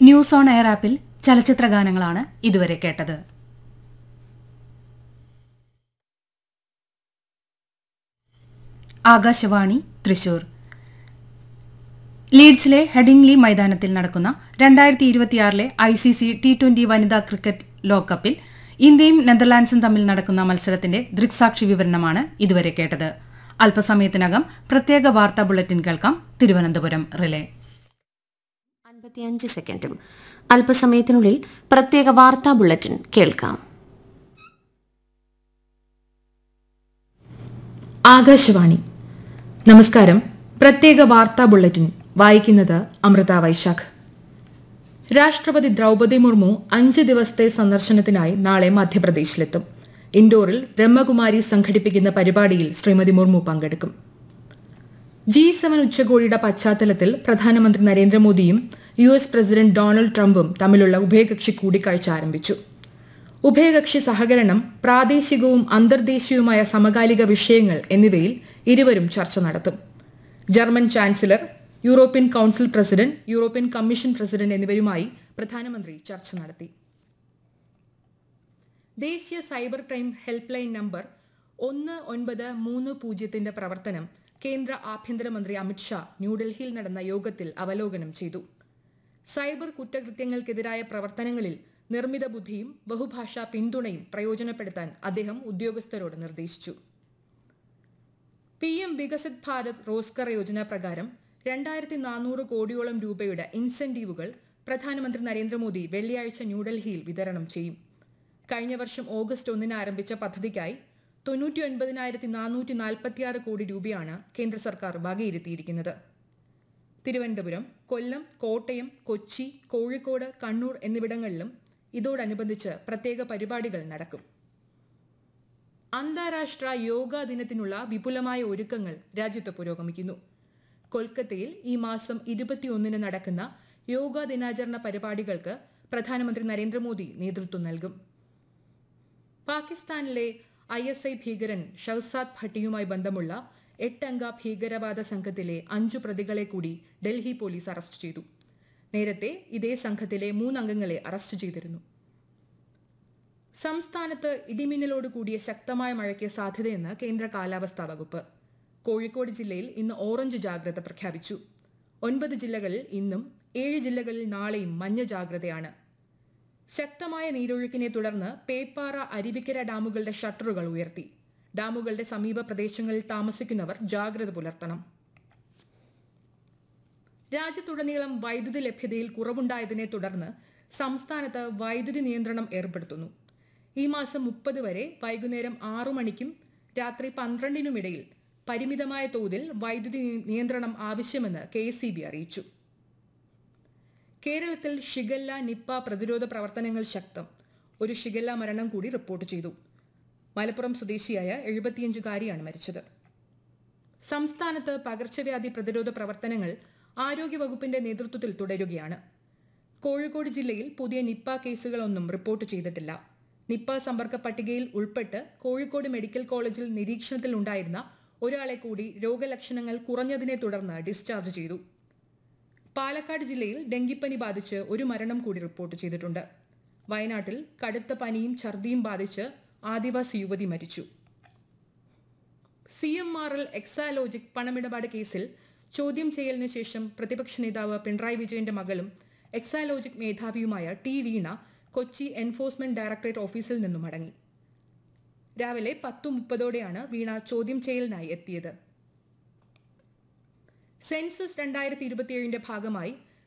news on air ആപ്പിൽ ചലച്ചിത്ര ഗാനങ്ങളാണ് ഇതുവരെ കേട്ടത് ആകാശവാണി തൃശൂർ ലീഡ്സിലെ ഹെഡിംഗ്ലി മൈതാനത്തിൽ നടക്കുന്ന രണ്ടായിരത്തി ഇരുപത്തിയാറിലെ I C C T twenty വനിതാ ക്രിക്കറ്റ് ലോകകപ്പിൽ ഇന്ത്യയും നെതർലാൻഡ്സും തമ്മിൽ നടക്കുന്ന മത്സരത്തിന്റെ ദൃക്സാക്ഷി വിവരണമാണ് ഇതുവരെ കേട്ടത് അല്പസമയത്തിനകം പ്രത്യേക വാർത്താ ബുള്ളറ്റിൻ കേൾക്കാം തിരുവനന്തപുരം റിലേ അൻപത്തിയഞ്ച് സെക്കൻഡും അല്പസമയത്തിനുള്ളിൽ പ്രത്യേക വാർത്താ ബുള്ളറ്റിൻ കേൾക്കാം ആകാശവാണി നമസ്കാരം പ്രത്യേക വാർത്താ ബുള്ളറ്റിൻ വായിക്കുന്നത് അമൃത വൈശാഖ് രാഷ്ട്രപതി ദ്രൗപദി മുർമു അഞ്ച് ദിവസത്തെ സന്ദർശനത്തിനായി നാളെ മധ്യപ്രദേശിലെത്തും ഇൻഡോറിൽ ബ്രഹ്മകുമാരി സംഘടിപ്പിക്കുന്ന പരിപാടിയിൽ ശ്രീമതി മുർമു പങ്കെടുക്കും ജി സെവൻ ഉച്ചകോടിയുടെ പശ്ചാത്തലത്തിൽ പ്രധാനമന്ത്രി നരേന്ദ്രമോദിയും യു എസ് പ്രസിഡന്റ് ഡൊണാൾഡ് ട്രംപും തമ്മിലുള്ള ഉഭയകക്ഷി കൂടിക്കാഴ്ച ആരംഭിച്ചു ഉഭയകക്ഷി സഹകരണം പ്രാദേശികവും അന്തർദേശീയവുമായ സമകാലിക വിഷയങ്ങൾ എന്നിവയിൽ ഇരുവരും ചർച്ച നടത്തും German chancellor European Council president European Commission president എന്നിവരുമായി പ്രധാനമന്ത്രി ചർച്ച നടത്തി ദേശീയ cyber crime helpline number ഒന്ന് ഒൻപത് മൂന്ന് പൂജ്യത്തിന്റെ പ്രവർത്തനം കേന്ദ്ര ആഭ്യന്തരമന്ത്രി അമിത്ഷാ ന്യൂഡൽഹിയിൽ നടന്ന യോഗത്തിൽ അവലോകനം ചെയ്തു സൈബർ കുറ്റകൃത്യങ്ങൾക്കെതിരായ പ്രവർത്തനങ്ങളിൽ നിർമ്മിത ബുദ്ധിയും ബഹുഭാഷാ പിന്തുണയും പ്രയോജനപ്പെടുത്താൻ അദ്ദേഹം ഉദ്യോഗസ്ഥരോട് നിർദ്ദേശിച്ചു പി എം വികസിത് ഭാരത് റോസ്കർ യോജന പ്രകാരം രണ്ടായിരത്തി നാനൂറ് കോടിയോളം രൂപയുടെ ഇൻസെന്റീവുകൾ പ്രധാനമന്ത്രി നരേന്ദ്രമോദി വെള്ളിയാഴ്ച ന്യൂഡൽഹിയിൽ വിതരണം ചെയ്യും കഴിഞ്ഞ വർഷം ഓഗസ്റ്റ് ഒന്നിന് ആരംഭിച്ച പദ്ധതിക്കായി തൊണ്ണൂറ്റി ഒൻപതിനായിരത്തി നാനൂറ്റി നാൽപ്പത്തിയാറ് കോടി രൂപയാണ് കേന്ദ്ര സർക്കാർ വകയിരുത്തിയിരിക്കുന്നത് തിരുവനന്തപുരം കൊല്ലം കോട്ടയം കൊച്ചി കോഴിക്കോട് കണ്ണൂർ എന്നിവിടങ്ങളിലും ഇതോടനുബന്ധിച്ച് പ്രത്യേക പരിപാടികൾ നടക്കും അന്താരാഷ്ട്ര യോഗാ ദിനത്തിനുള്ള വിപുലമായ ഒരുക്കങ്ങൾ രാജ്യത്ത് പുരോഗമിക്കുന്നു കൊൽക്കത്തയിൽ ഈ മാസം ഇരുപത്തിയൊന്നിന് നടക്കുന്ന യോഗാ ദിനാചരണ പരിപാടികൾക്ക് പ്രധാനമന്ത്രി നരേന്ദ്രമോദി നേതൃത്വം നൽകും പാകിസ്ഥാനിലെ ഐ എസ് ഐ ഭീകരൻ ഷഹസാദ് ഭട്ടിയുമായി ബന്ധമുള്ള എട്ടംഗ ഭീകരവാദ സംഘത്തിലെ അഞ്ചു പ്രതികളെ കൂടി ഡൽഹി പോലീസ് അറസ്റ്റ് ചെയ്തു നേരത്തെ ഇതേ സംഘത്തിലെ മൂന്നംഗങ്ങളെ അറസ്റ്റ് ചെയ്തിരുന്നു സംസ്ഥാനത്ത് ഇടിമിന്നലോട് കൂടിയ ശക്തമായ മഴയ്ക്ക് സാധ്യതയെന്ന് കേന്ദ്ര കാലാവസ്ഥാ വകുപ്പ് കോഴിക്കോട് ജില്ലയിൽ ഇന്ന് ഓറഞ്ച് ജാഗ്രത പ്രഖ്യാപിച്ചു ഒൻപത് ജില്ലകളിൽ ഇന്നും ഏഴ് ജില്ലകളിൽ നാളെയും മഞ്ഞ ജാഗ്രതയാണ് ശക്തമായ നീരൊഴുക്കിനെ തുടർന്ന് പേപ്പാറ അരുവിക്കര ഡാമുകളുടെ ഷട്ടറുകൾ ഉയർത്തി ഡാമുകളുടെ സമീപ പ്രദേശങ്ങളിൽ താമസിക്കുന്നവർ ജാഗ്രത പുലർത്തണം രാജ്യത്തുടനീളം വൈദ്യുതി ലഭ്യതയിൽ കുറവുണ്ടായതിനെ തുടർന്ന് സംസ്ഥാനത്ത് വൈദ്യുതി നിയന്ത്രണം ഏർപ്പെടുത്തുന്നു ഈ മാസം മുപ്പത് വരെ വൈകുന്നേരം ആറു മണിക്കും രാത്രി പന്ത്രണ്ടിനുമിടയിൽ പരിമിതമായ തോതിൽ വൈദ്യുതി നിയന്ത്രണം ആവശ്യമെന്ന് കെ അറിയിച്ചു കേരളത്തിൽ ഷിഗല്ല നിപ്പ പ്രതിരോധ പ്രവർത്തനങ്ങൾ ശക്തം ഒരു ഷിഗല്ല മരണം കൂടി റിപ്പോർട്ട് ചെയ്തു മലപ്പുറം സ്വദേശിയായ എഴുപത്തിയഞ്ചുകാരിയാണ് മരിച്ചത് സംസ്ഥാനത്ത് പകർച്ചവ്യാധി പ്രതിരോധ പ്രവർത്തനങ്ങൾ ആരോഗ്യവകുപ്പിന്റെ നേതൃത്വത്തിൽ തുടരുകയാണ് കോഴിക്കോട് ജില്ലയിൽ പുതിയ നിപ്പ കേസുകളൊന്നും റിപ്പോർട്ട് ചെയ്തിട്ടില്ല നിപ്പ സമ്പർക്ക പട്ടികയിൽ ഉൾപ്പെട്ട് കോഴിക്കോട് മെഡിക്കൽ കോളേജിൽ നിരീക്ഷണത്തിൽ ഉണ്ടായിരുന്ന ഒരാളെ കൂടി രോഗലക്ഷണങ്ങൾ കുറഞ്ഞതിനെ തുടർന്ന് ഡിസ്ചാർജ് ചെയ്തു പാലക്കാട് ജില്ലയിൽ ഡെങ്കിപ്പനി ബാധിച്ച് ഒരു മരണം കൂടി റിപ്പോർട്ട് ചെയ്തിട്ടുണ്ട് വയനാട്ടിൽ കടുത്ത പനിയും ഛർദിയും ബാധിച്ച് ആദിവാസി യുവതി മരിച്ചു C M R L Exalogic പണമിടപാട് കേസിൽ ചോദ്യം ചെയ്യലിന് ശേഷം പ്രതിപക്ഷ നേതാവ് പിണറായി വിജയന്റെ മകളും എക്സാലോജിക് മേധാവിയുമായ T Veena Kochi Enforcement Directorate ഓഫീസിൽ നിന്നും മടങ്ങി രാവിലെ പത്തു മുപ്പതോടെയാണ് വീണ ചോദ്യം ചെയ്യലിനായി എത്തിയത് സെൻസസ് രണ്ടായിരത്തി ഇരുപത്തിയേഴിന്റെ ഭാഗമായി